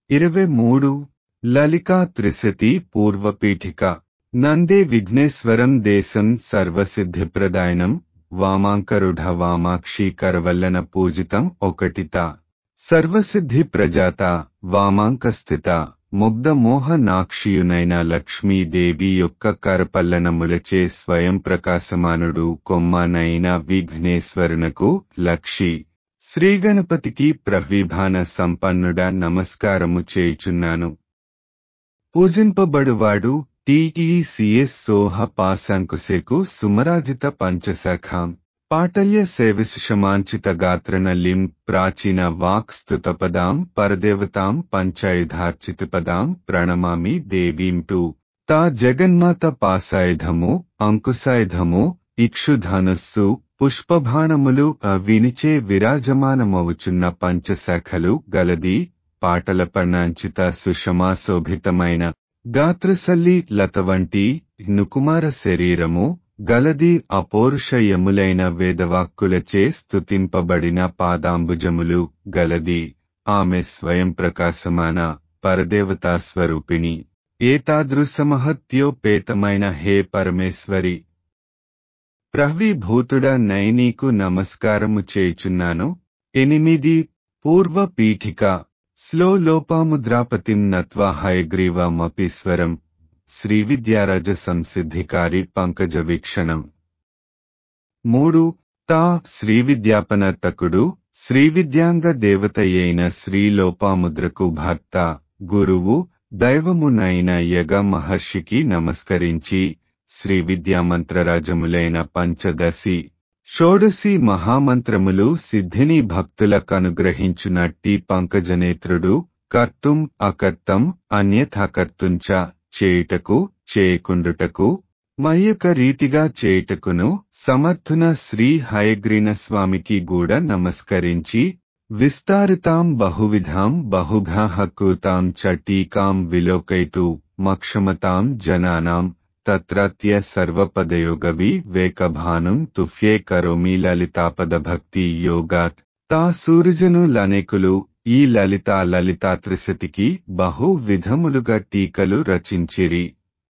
ఇరవై మూడు లలికా త్రిశతి పూర్వపీఠిక నందే విఘ్నేశ్వరం దేశం సర్వసిద్ధిప్రదాయనం వామాంకరుఢ వామాక్షి కరవల్లన పూజితం ఒకటిత సర్వసిద్ధి ప్రజాత వామాంకస్థిత ముగ్ధ మోహనాక్షియునైన లక్ష్మీదేవి యొక్క కరపల్లనములచే స్వయం ప్రకాశమానుడు కొమ్మనైన విఘ్నేశ్వరునకు లక్షి శ్రీగణపతికి ప్రవిభాన సంపన్నుడ నమస్కారము చేయుచున్నాను పూజింపబడువాడు టీఈసిఎస్ సోహ పాశాంకుశేకు సుమరాజిత పంచశాఖాం పాటల్య సేవిశమాంచిత గాత్రనలిం ప్రాచీన వాక్ స్తుతపదాం పరదేవతాం పంచాయుధార్చితపదాం ప్రణమామి దేవీం టు తా జగన్మాత పాసాయుధము అంకుశాయుధము ఇక్షుధనుస్సు పుష్పభాణములు వినిచే విరాజమానమవుచున్న పంచశాఖలు గలది పాటల పర్ణాంచిత సుషమాశోభితమైన గాత్రసల్లి లత వంటి నుకుమార శరీరము గలది అపౌరుషయములైన వేదవాక్కులచే స్తుతింపబడిన పాదాంబుజములు గలది ఆమె స్వయం ప్రకాశమాన పరదేవతా స్వరూపిణి ఏతాదృశమహత్యోపేతమైన హే పరమేశ్వరి ప్రహ్వీభూతుడ నైనీకు నమస్కారము చేయుచున్నాను ఎనిమిది పూర్వ పీఠిక స్లో లోపాముద్రాపతిం నత్వా హయగ్రీవమపీశ్వరం శ్రీవిద్యారాజ సంసిద్ధికారి పంకజ వీక్షణం మూడు తా శ్రీవిద్యాపనర్తకుడు శ్రీవిద్యాంగ దేవతయైన శ్రీలోపాముద్రకు భర్త గురువు దైవమునైన యగ మహర్షికి నమస్కరించి శ్రీ విద్యామంత్రరాజములైన పంచదశి షోడసి మహామంత్రములు సిద్ధిని భక్తులకనుగ్రహించునట్టి పంకజనేత్రుడు కర్తుం అకర్తం అన్యథాకర్తుంచ చేయుటకు చేయకుండుటకు మయ్యక రీతిగా చేయుటకును సమర్థున శ్రీ హయగ్రీన స్వామికి కూడా నమస్కరించి విస్తారితాం బహువిధాం బహుభ్యాః కృతాం చ టీకాం విలోకయితు మక్షమతాం జనానాం తత్రత్య సర్వపదయోగవి వేకభానుం తుఫ్యే కరోమి లలితాపద భక్తి యోగాత్ తా సూర్యజనులనేకులు ఈ లలితా లలితా త్రిశతికి బహు విధములుగా టీకలు రచించిరి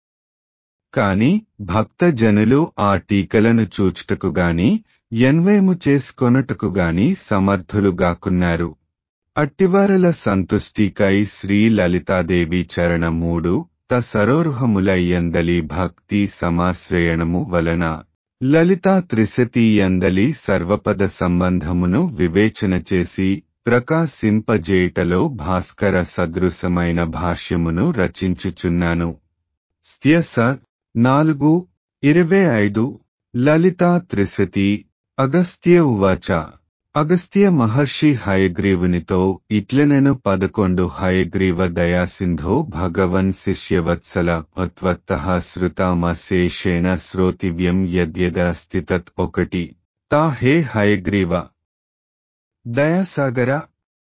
కాని భక్తజనులు ఆ టీకలను చూచుటకు గాని ఎన్వేము చేసుకొనుటకు గాని సమర్థులుగాకున్నారు అట్టివారల సంతుష్టికై శ్రీ లలితాదేవి చరణ మూడు త సరోరుహములయ్యందలి భక్తి సమాశ్రయణము వలన లలితా త్రిశతి యందలి సర్వపద సంబంధమును వివేచన చేసి ప్రకాశింపజేయటలో భాస్కర సదృశమైన భాష్యమును రచించుచున్నాను స్థ్యస నాలుగు ఇరవై ఐదు లలితా త్రిశతి అగస్త్య ఉవాచ అగస్త్య మహర్షి హయగ్రీవునితో ఇట్లనెను పదకొండు హయగ్రీవ దయాసింధో భగవన్ శిష్యవత్సల అత్వత్త శృతామశేషేణ శ్రోతివ్యం యద్యదస్తి తత్ ఒకటి తా హే హయగ్రీవ దయాసాగర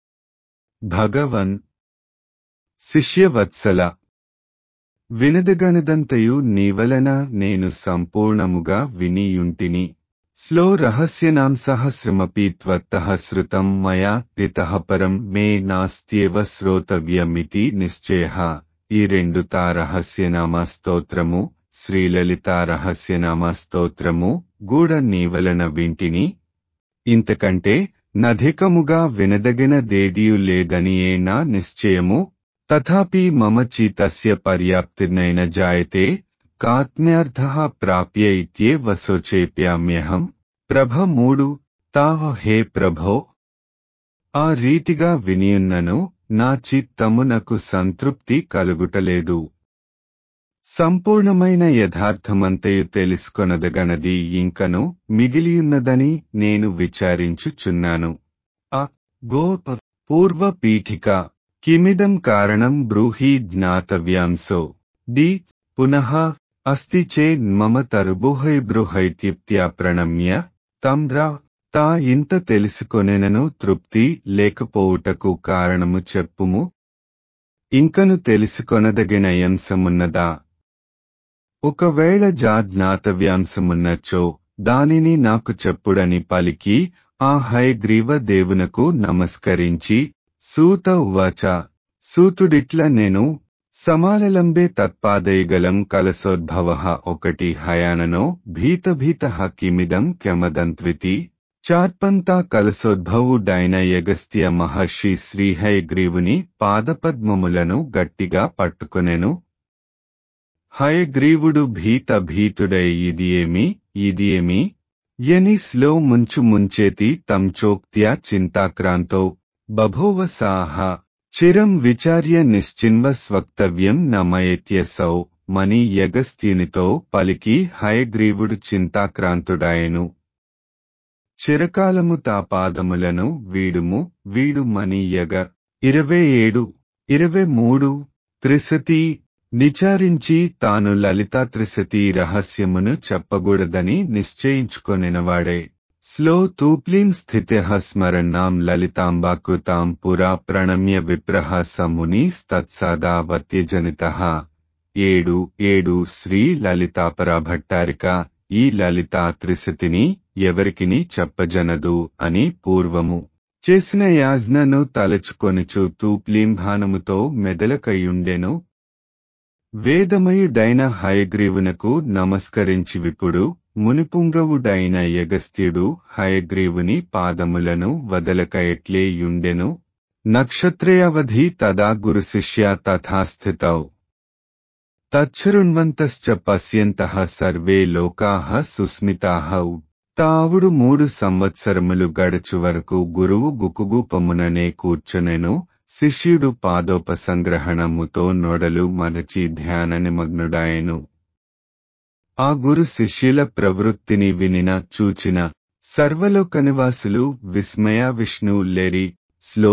భగవన్ శిష్యవత్సల వినదగనదంతయు నీవలన నేను సంపూర్ణముగా వినియుంటిని స్లో రహస్యనాం సహస్రమపి త్వత్తః శ్రుతం మయా తితః పరం మే నాస్త్యేవ శ్రోతవ్యమితి నిశ్చయ ఈ రెండు తా రహస్యనామ స్తోత్రము శ్రీలలితా రహస్యనామ స్తోత్రము గూడ నీవలన వింటిని ఇంతకంటే నధికముగా వినదగిన దేదియు లేదని ఏ నా నిశ్చయము తథాపి మమ చితస్య పర్యాప్తిర్నైన జాయతే కాత్మ్యర్థ ప్రాప్య ఇత్యే వసోచేప్యామ్యహం ప్రభ మూడు తాహ హే ప్రభో ఆ రీతిగా వినియున్నను నా చిత్తమునకు సంతృప్తి కలుగుటలేదు సంపూర్ణమైన యథార్థమంతయు తెలుసుకొనదగనది ఇంకను మిగిలియున్నదని నేను విచారించుచున్నాను అ గో పూర్వ పీఠిక కిమిదం కారణం బ్రూహి జ్ఞాతవ్యాంసో ది పునః అస్తి చే మమ తరుబుహై బృహైత్యుప్త్యా ప్రణమ్య తం రా తా ఇంత తెలుసుకొనెనను తృప్తి లేకపోవుటకు కారణము చెప్పుము ఇంకను తెలుసుకొనదగిన యంసమున్నదా ఒకవేళ జాజ్ఞాతవ్యాంసమున్నచో దానిని నాకు చెప్పుడని పలికి ఆ హయగ్రీవ దేవునకు నమస్కరించి సూత ఉవాచ సూతుడిట్ల నేను సమాలలంబే తత్పాదైగలం కలసోద్భవ ఒకటి హయాననో భీతభీత కిమిదం కెమదంత్వితి చార్పంతా కలసోద్భవుడైన యగస్త్య మహర్షి శ్రీహయగ్రీవుని పాదపద్మములను గట్టిగా పట్టుకొనెను హయగ్రీవుడు భీత భీతుడై ఇది ఏమి ఇది ఏమి యనిస్లో ముంచు ముంచేతి తం చోక్త్యా చింతాక్రాంతో బభూవ సాహ చిరం విచార్య నిశ్చిన్వ స్వక్తవ్యం నమయత్యసౌ మని యగస్త్యునితో పలికి హయగ్రీవుడు చింతాక్రాంతుడాయను చిరకాలము తా పాదములను వీడుము వీడు మని యగ ఇరవై ఏడు ఇరవై మూడు త్రిశతి నిచారించి తాను లలితా త్రిశతి రహస్యమును చెప్పకూడదని నిశ్చయించుకొనినవాడే స్లో తూప్లీం స్థితి స్మరణాం లలితాంబాకృతాం పురా ప్రణమ్య విప్రహ సమునీస్తత్సదావత్యజనిత ఏడు ఏడు శ్రీ లలితాపరా భట్టారిక ఈ లలితా త్రిశతిని ఎవరికిని చెప్పజనదు అని పూర్వము చేసిన యాజ్ఞను తలచుకొనుచు తూప్లీంభానముతో మెదలకయుండెను వేదమయుడైన హయగ్రీవునకు నమస్కరించి విపుడు మునిపుంగవుడైన యగస్త్యుడు హయగ్రీవుని పాదములను వదలకయట్లే యుండెను నక్షత్రయవధి తదా గురుశిష్య తథాస్థితౌ తచ్చృణ్వంతశ్చ పశ్యంతః సర్వే లోకాః సుస్మితాః తావుడు మూడు సంవత్సరములు గడుచు వరకు గురువు గుకుగూపముననే కూర్చునెను శిష్యుడు పాదోపసంగ్రహణముతో నొడలు మరచి ధ్యాన నిమగ్నుడాయెను ఆ గురు శిష్యుల ప్రవృత్తిని వినిన చూచిన సర్వలోక నివాసులు విస్మయ విష్ణు లేరి స్లో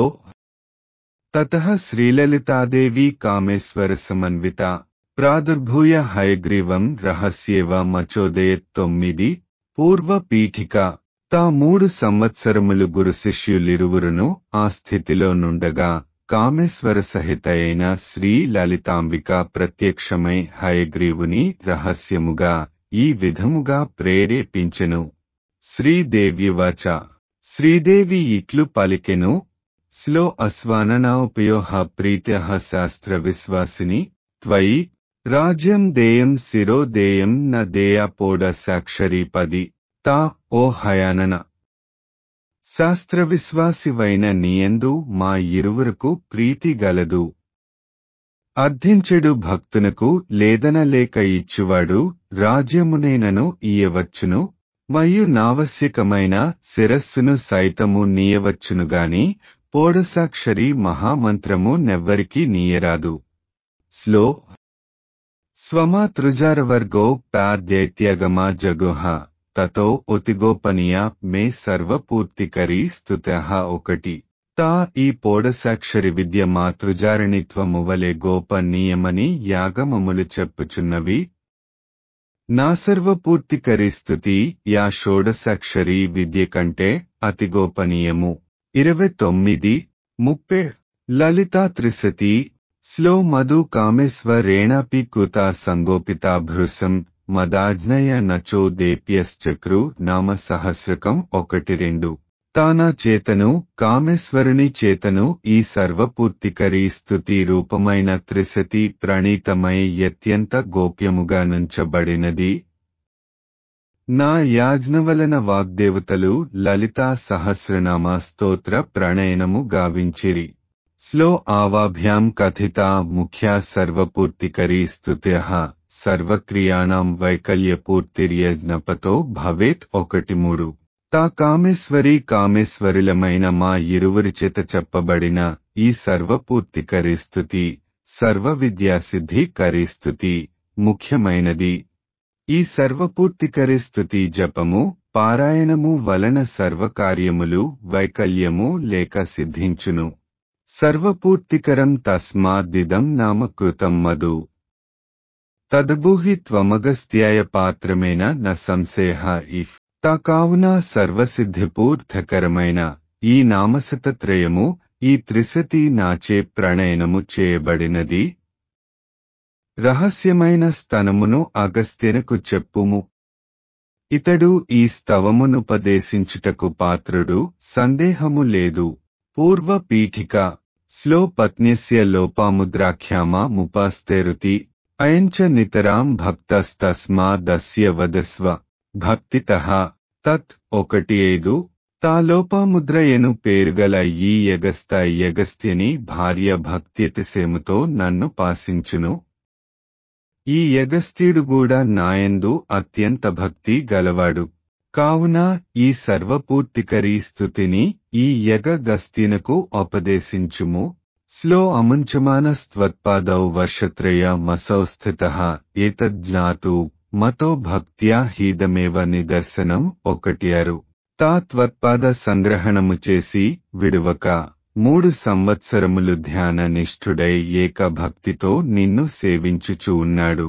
తత శ్రీలలితాదేవి కామేశ్వర సమన్విత ప్రాదుర్భూయ హయగ్రీవం రహస్యేవ మచోదయత్ తొమ్మిది పూర్వ పీఠిక తా మూడు సంవత్సరములు గురు శిష్యులిరువురును ఆ స్థితిలో నుండగా కామేశ్వర సహిత అయిన శ్రీ లలితాంబిక ప్రత్యక్షమై హయగ్రీవుని రహస్యముగా ఈ విధముగా ప్రేరేపించెను శ్రీదేవ్యవాచ శ్రీదేవి ఇట్లు పలికెను స్లో అస్వాననాపయోహ ప్రీత్య శాస్త్ర విశ్వాసిని త్వయి రాజ్యం దేయం శిరో దేయం న దేయాపోడ సాక్షరీపది తా ఓ హయానన శాస్త్ర విశ్వాసివైన నీయందు మా ఇరువురకు ప్రీతి గలదు అర్థించెడు భక్తునకు లేదనలేక ఇచ్చువాడు రాజ్యమునేనను ఇయ్యవచ్చును మరియు నావశ్యకమైన శిరస్సును సైతము నీయవచ్చునుగాని పోడసాక్షరి మహామంత్రము నెవ్వరికి నీయరాదు స్లో స్వమాతృజారవర్గో పాద్యైత్యగమా జగుహ తతో ఉతిగోపనీయ మే సర్వపూర్తికరీ స్తుత ఒకటి తా ఈ పోడసాక్షరి విద్య మాతృజారణిత్వము వలె గోపనీయమని యాగమములు చెప్పుచున్నవి నా సర్వపూర్తికరి స్థుతి యా షోడసాక్షరి విద్య కంటే అతి గోపనీయము ఇరవై తొమ్మిది ముప్పై లలితా త్రిశతి స్లో మధు కామేశ్వరేణాపి కృత సంగోపితా భృసం మదాజ్ఞయ నచో దేప్యశ్చక్రు నామ సహస్రకం ఒకటి రెండు తానా చేతను కామేశ్వరుని చేతను ఈ సర్వపూర్తికరీ స్థుతి రూపమైన త్రిశతి ప్రణీతమై అత్యంత గోప్యముగా నుంచబడినది నా యాజ్ఞవలన వాగ్దేవతలు లలితా సహస్రనామ స్తోత్ర ప్రణయనము గావించిరి స్లో ఆవాభ్యాం కథిత ముఖ్య సర్వపూర్తికరీ స్తుత్య సర్వక్రియాణం వైకల్యపూర్తిర్యజ్ఞపతో భవేత్ ఒకటి మూడు తా కామేశ్వరి కామేశ్వరులమైన మా ఇరువురి చేత చెప్పబడిన ఈ సర్వపూర్తి కరిస్తుతి సర్వ విద్యాసిద్ధి కరిస్తుతి ముఖ్యమైనది ఈ సర్వపూర్తి కరిస్తుతి జపము పారాయణము వలన సర్వకార్యములు వైకల్యము లేక సిద్ధించును సర్వపూర్తికరం తస్మాదిదం నామకృతం మధు తద్భూహి త్వమగస్త్యాయ పాత్రమేన న సంశయ ఇఫ్ తా కావున సర్వసిద్ధిపూర్ధకరమైన ఈ నామసతత్రయము ఈ త్రిశతి నాచే ప్రణయనము చేయబడినది రహస్యమైన స్తనమును అగస్త్యనకు చెప్పుము ఇతడు ఈ స్తవమునుపదేశించుటకు పాత్రుడు సందేహము లేదు పూర్వ పీఠిక స్లో పత్న్యస్య లోపాముద్రాఖ్యామా ముపాస్తేరుతి అయంచ నితరాం భక్తస్తస్మాదస్య వదస్వ భక్తితః తత్ ఒకటి ఐదు తా లోపాముద్రయను పేరుగల ఈ యగస్త యగస్త్యని భార్య భక్త్యతిసేముతో నన్ను పాసించును ఈ యగస్త్యుడు కూడా నాయందు అత్యంత భక్తి గలవాడు కావున ఈ సర్వపూర్తికరీ స్థుతిని ఈ యగగస్త్యునకు ఉపదేశించుము స్లో అముంచమానస్త్వత్పాదౌ వర్షత్రయ మసౌ స్థిత ఏతజ్ఞాతు మతో భక్త్యా హీదమేవ నిదర్శనం ఒకటి అరు తా త్వత్పాద సంగ్రహణము చేసి విడువక మూడు సంవత్సరములు ధ్యాన నిష్ఠుడై ఏక భక్తితో నిన్ను సేవించుచూ ఉన్నాడు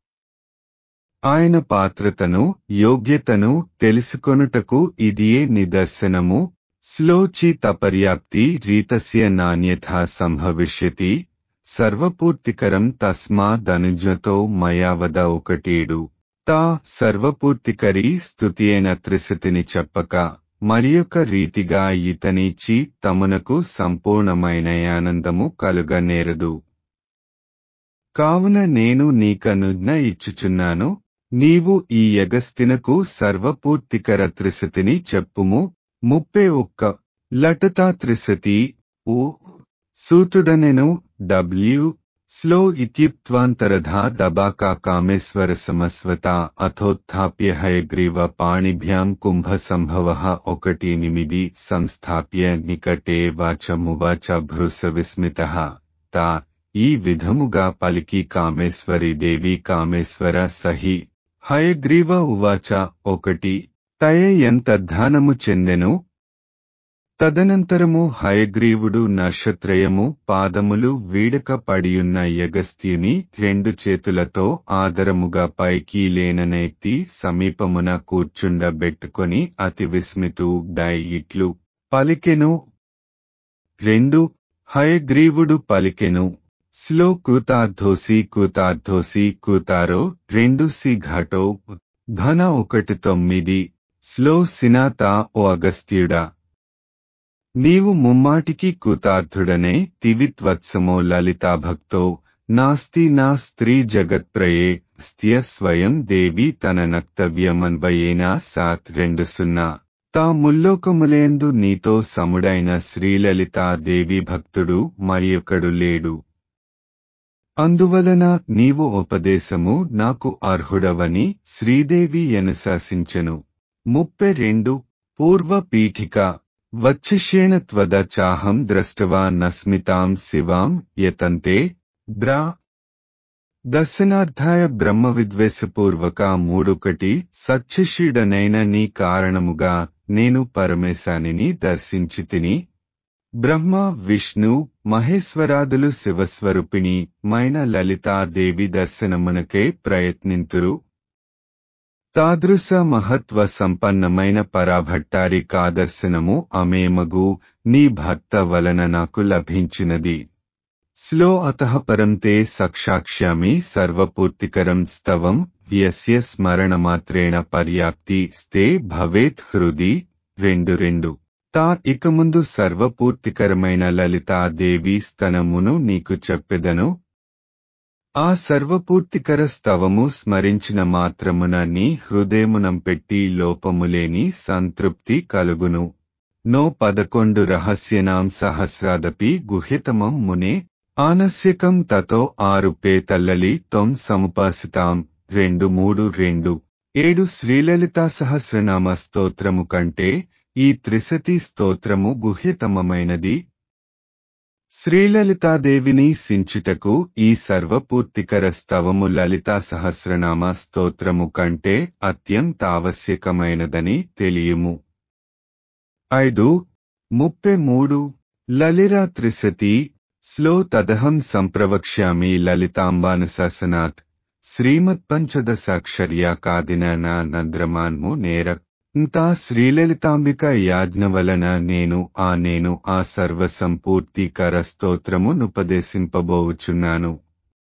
ఆయన పాత్రతను యోగ్యతను తెలుసుకొనుటకు ఇదియే నిదర్శనము స్లోచి తపర్యాప్తి రీతస్య నాణ్యథా సంభవిష్యతి సర్వపూర్తికరం తస్మాదనుజతో మయావద ఒకటేడు తా సర్వపూర్తికరి స్థుతి అయిన త్రిశతిని చెప్పక మరియొక రీతిగా ఇతనిచి తమనకు సంపూర్ణమైన ఆనందము కలుగనేరదు కావున నేను నీకనుజ్ఞ ఇచ్చుచున్నాను నీవు ఈ యగస్తినకు సర్వపూర్తికర త్రిశతిని చెప్పుము ముప్పే ఒక్క లటతా త్రిశతి ఓ సూతుడనెను డబ్ల్యూ స్లో ఇత్యుక్త్వాంతరధా దబాకా కామేశ్వర సమస్వత అథోత్థాప్య హయగ్రీవ పాణిభ్యాం కుంభ సంభవ ఒకటి ఎనిమిది సంస్థాప్య నికటే వాచమువాచ భృస విస్మిత తా ఈ విధముగా పలికి కామేశ్వరి దేవి కామేశ్వర సహి హయగ్రీవ ఉవాచ ఒకటి తయ ఎంతర్ధానము చెందెను తదనంతరము హయగ్రీవుడు నక్షత్రయము పాదములు వీడక పడియున్న యగస్త్యుని రెండు చేతులతో ఆదరముగా పైకి లేననెత్తి సమీపమున కూర్చుండబెట్టుకొని అతి విస్మితు డై ఇట్లు పలికెను రెండు హయగ్రీవుడు పలికెను స్లో కూతార్థోసి కూతార్థోసి కూతారో రెండు సి ఘటో ఘన ఒకటి తొమ్మిది స్లో సినాతా ఓ అగస్త్యుడా నీవు ముమ్మాటికి కృతార్థుడనే తివిత్వత్సమో లలితాభక్తో నాస్తి నా స్త్రీ జగత్ప్రయే స్థ్య స్వయం దేవి తన నక్తవ్యమన్వయేనా సాత్ రెండు సున్నా తా ముల్లోకములేందు నీతో సముడైన శ్రీలలితా దేవి భక్తుడు మరియొకడు లేడు అందువలన నీవు ఉపదేశము నాకు అర్హుడవని శ్రీదేవి ఎనుశాసించెను ముప్పై రెండు పూర్వ పీఠిక వచ్చిష్యేణ త్వద చాహం ద్రష్టవా నస్మితాం శివాం యతంతే బ్రా దర్శనార్థాయ బ్రహ్మ విద్వేషపూర్వక మూడొకటి సత్యశీడనైన నీ కారణముగా నేను పరమేశానిని దర్శించి తిని బ్రహ్మ విష్ణు మహేశ్వరాదులు శివస్వరూపిణి మైన లలితాదేవి దర్శనమునకే ప్రయత్నింతురు తాదృశ మహత్వ సంపన్నమైన పరాభట్టారి కాదర్శనము అమేమగు నీ భర్త వలన నాకు లభించినది స్లో అతః పరం తే సక్షాక్ష్యామి సర్వపూర్తికరం స్తవం యస్య స్మరణమాత్రేణ పర్యాప్తి స్తే భవేత్ హృది రెండు రెండు తా ఇక ముందు సర్వపూర్తికరమైన లలితాదేవి స్తనమును నీకు చెప్పెదను ఆ సర్వపూర్తికర స్తవము స్మరించిన మాత్రమున నీ హృదయమునం పెట్టి లోపములేని సంతృప్తి కలుగును నో పదకొండు రహస్యనాం సహస్రాదపి గుహ్యతమం మునే ఆనస్యకం తతో ఆరు పేతల్లలి త్వం సముపాసితాం రెండు మూడు రెండు ఏడు శ్రీలలితా సహస్రనామ స్తోత్రము కంటే ఈ త్రిశతి స్తోత్రము గుహ్యతమమైనది శ్రీలలితాదేవిని సించుటకు ఈ సర్వపూర్తికర స్తవము లలితా సహస్రనామ స్తోత్రము కంటే అత్యంత ఆవశ్యకమైనదని తెలియము ఐదు ముప్పై మూడు లలిరా త్రిశతి స్లో తదహం సంప్రవక్ష్యామి లలితాంబానుశాసనాత్ శ్రీమత్పంచదశాక్షర్యా కాదిన నా నంద్రమాన్ము నేర తా శ్రీలలితాంబిక యాజ్ఞ వలన నేను ఆ నేను ఆ సర్వసంపూర్తికర స్తోత్రము నుపదేశింపబోవుచున్నాను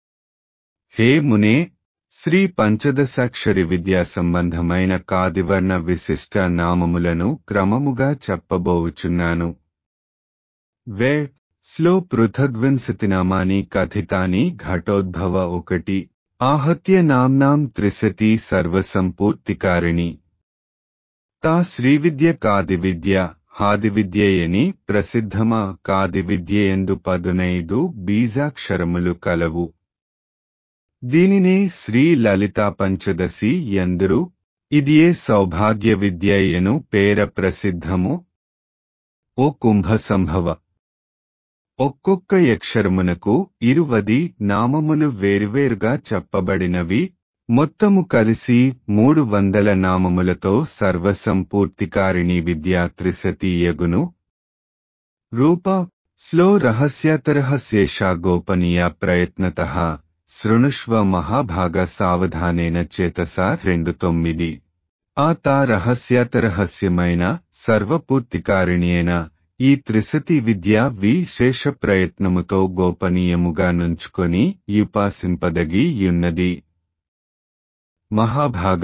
హే మునే శ్రీ పంచదశాక్షరి విద్యా సంబంధమైన కాదివర్ణ విశిష్ట నామములను క్రమముగా చెప్పబోవుచున్నాను వే స్లో పృథగ్వింశతినామాని కథితాని ఘటోద్భవ ఒకటి ఆహత్య నామ్నాం త్రిశతి సర్వసంపూర్తికారిణి తా శ్రీవిద్య కాది విద్య హాది విద్యయని ప్రసిద్ధమా కాది విద్యయందు పదునైదు బీజాక్షరములు కలవు దీనినే శ్రీ లలితా పంచదశి ఎందరు ఇదియే సౌభాగ్య విద్యయను పేర ప్రసిద్ధము ఓ కుంభ సంభవ ఒక్కొక్క యక్షరమునకు ఇరువది నామములు వేరువేరుగా చెప్పబడినవి మొత్తము కలిసి మూడు వందల నామములతో సర్వసంపూర్తికారిణి విద్యా త్రిశతీయగును రూప స్లో రహస్యతరహస్యేషా గోపనీయ ప్రయత్నత శృణుష్వ మహాభాగ సావధానేన చేతసా రెండు తొమ్మిది ఆ తా రహస్యతరహస్యమైన సర్వపూర్తికారిణి అయిన ఈ త్రిశతి విద్య విశేష ప్రయత్నముతో గోపనీయముగా నుంచుకొని యుపాసింపదగి యున్నది మహాభాగ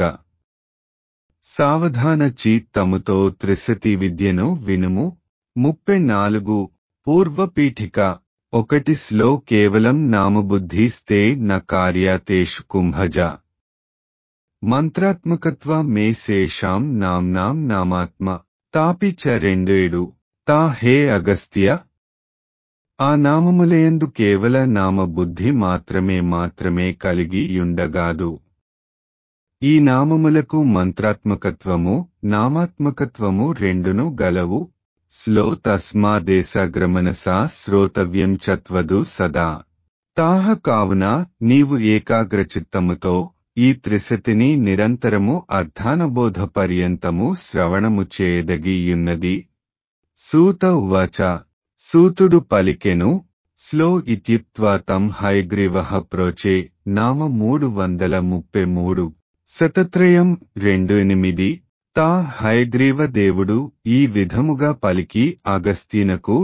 సావధాన చీత్తముతో త్రిశతి విద్యను వినుము ముప్పై నాలుగు పూర్వపీఠిక ఒకటి స్లో కేవలం నామబుద్ధిస్తే న కార్యాతేషు కుంభజ మంత్రాత్మకత్వ మే శేషాం నామ్నాం నామాత్మ తాపి చ రెండేడు తా హే అగస్త్య ఆ నామములయందు కేవల నామబుద్ధి మాత్రమే మాత్రమే కలిగి యుండగాదు ఈ నామములకు మంత్రాత్మకత్వము నామాత్మకత్వము రెండును గలవు స్లో తస్మాదేశాగ్రమనసా శ్రోతవ్యం చత్వదు సదా తాహ కావున నీవు ఏకాగ్రచిత్తముతో ఈ త్రిశతిని నిరంతరము అర్థానబోధ పర్యంతము శ్రవణము చేయదగియున్నది సూత ఉవాచ సూతుడు పలికెను స్లో ఇత్యుక్త్వా తం హైగ్రీవ ప్రోచే నామ మూడు వందల ముప్పై మూడు శతత్రయం రెండు ఎనిమిది తా హైగ్రీవ దేవుడు ఈ విధముగా పలికి అగస్తీనకు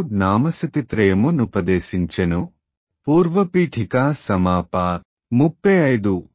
నామసతిత్రయము నుపదేశించెను పూర్వపీఠిక సమాప ముప్పై ఐదు